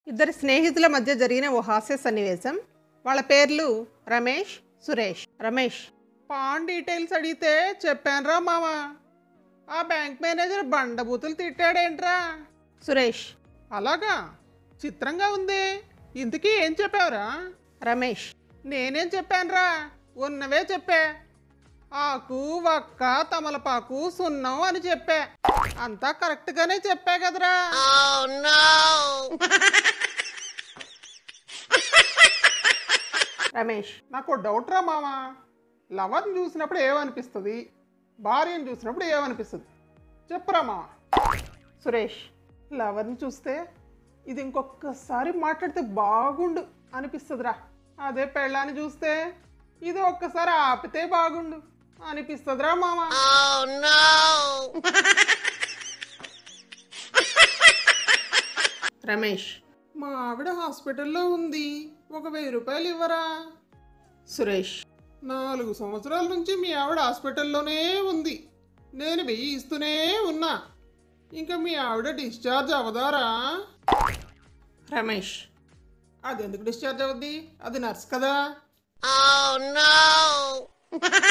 ఇద్దరు స్నేహితుల మధ్య జరిగిన ఓ హాస్య సన్నివేశం వాళ్ళ పేర్లు రమేష్ సురేష్ రమేష్ పాన్ డీటెయిల్స్ అడిగితే చెప్పానురా మామ ఆ బ్యాంక్ మేనేజర్ బండబూతులు తిట్టాడేంట్రా సురేష్ అలాగా చిత్రంగా ఉంది ఇంతకీ ఏం చెప్పావురా రమేష్ నేనేం చెప్పానురా ఉన్నవే చెప్పా ఆకు వక్క తమలపాకు సున్నం అని చెప్పా అంతా కరెక్ట్గానే చెప్పా కదరా రమేష్ నాకు డౌట్ రా మామ లవర్ని చూసినప్పుడు ఏమనిపిస్తుంది భార్యను చూసినప్పుడు ఏమనిపిస్తుంది చెప్పురా మామ సురేష్ లవర్ని చూస్తే ఇది ఇంకొకసారి మాట్లాడితే బాగుండు అనిపిస్తుందిరా అదే పెళ్ళాన్ని చూస్తే ఇది ఒక్కసారి ఆపితే బాగుండు అనిపిస్తుందిరా మామ రమేష్ మా ఆవిడ హాస్పిటల్లో ఉంది ఒక వెయ్యి రూపాయలు ఇవ్వరా సురేష్ నాలుగు సంవత్సరాల నుంచి మీ ఆవిడ హాస్పిటల్లోనే ఉంది నేను వెయ్యి ఇస్తూనే ఉన్నా ఇంకా మీ ఆవిడ డిశ్చార్జ్ అవ్వదారా రమేష్ అది ఎందుకు డిశ్చార్జ్ అవుద్ది అది నర్స్ కదా